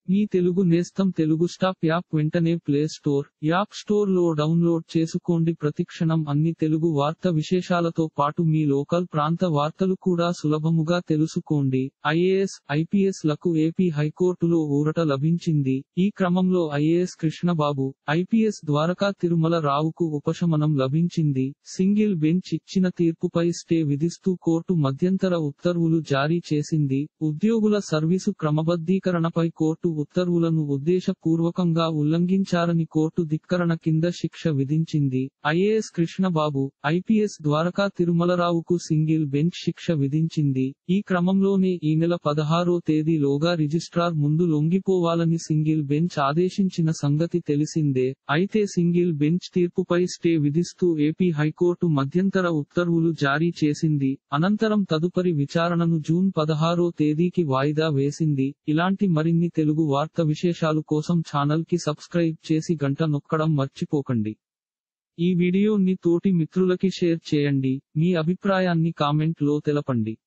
మీ తెలుగు నేస్తం Telugu stop app వెంటనే play store app store లో డౌన్లోడ్ చేసుకోండి ప్రతిక్షణం అన్ని తెలుగు వార్త విశేషాలతో పాటు మీ లోకల్ ప్రాంత వార్తలు కూడా సులభముగా తెలుసుకోండి ఐఏఎస్ ఐపీఎస్ లకు ఏపీ హైకోర్టులో ఊరట లభించింది ఈ క్రమంలో ఐఏఎస్ కృష్ణబాబు ఐపీఎస్ ద్వారకా తిరుమల రావుకు ఉపశమనం లభించింది సింగిల్ బెంచ్ ఇచ్చిన తీర్పుపై స్టే విధిస్తూ కోర్టు మధ్యంతర ఉత్తర్వులు జారీ చేసింది ఉద్యోగుల సర్వీసు క్రమబద్ధీకరణపై కోర్టు ఉత్తర్వులను ఉద్దేశపూర్వకంగా ఉల్లంఘించారని కోర్టు ధిక్కరణ కింద శిక్ష విధించింది ఐఏఎస్ కృష్ణబాబు ఐపీఎస్ ద్వారకా తిరుమలరావుకు సింగిల్ బెంచ్ శిక్ష విధించింది ఈ క్రమంలోనే ఈ నెల పదహారో తేదీలోగా రిజిస్ట్రార్ ముందు లొంగిపోవాలని సింగిల్ బెంచ్ ఆదేశించిన సంగతి తెలిసిందే అయితే సింగిల్ బెంచ్ తీర్పుపై స్టే విధిస్తూ ఏపీ హైకోర్టు మధ్యంతర ఉత్తర్వులు జారీ చేసింది అనంతరం తదుపరి విచారణను జూన్ పదహారో తేదీకి వాయిదా వేసింది ఇలాంటి మరిన్ని తెలుగు వార్త విశేషాలు కోసం ఛానల్ కి సబ్స్క్రైబ్ చేసి గంట నొక్కడం మర్చిపోకండి ఈ వీడియోని తోటి మిత్రులకి షేర్ చేయండి మీ అభిప్రాయాన్ని కామెంట్ లో తెలపండి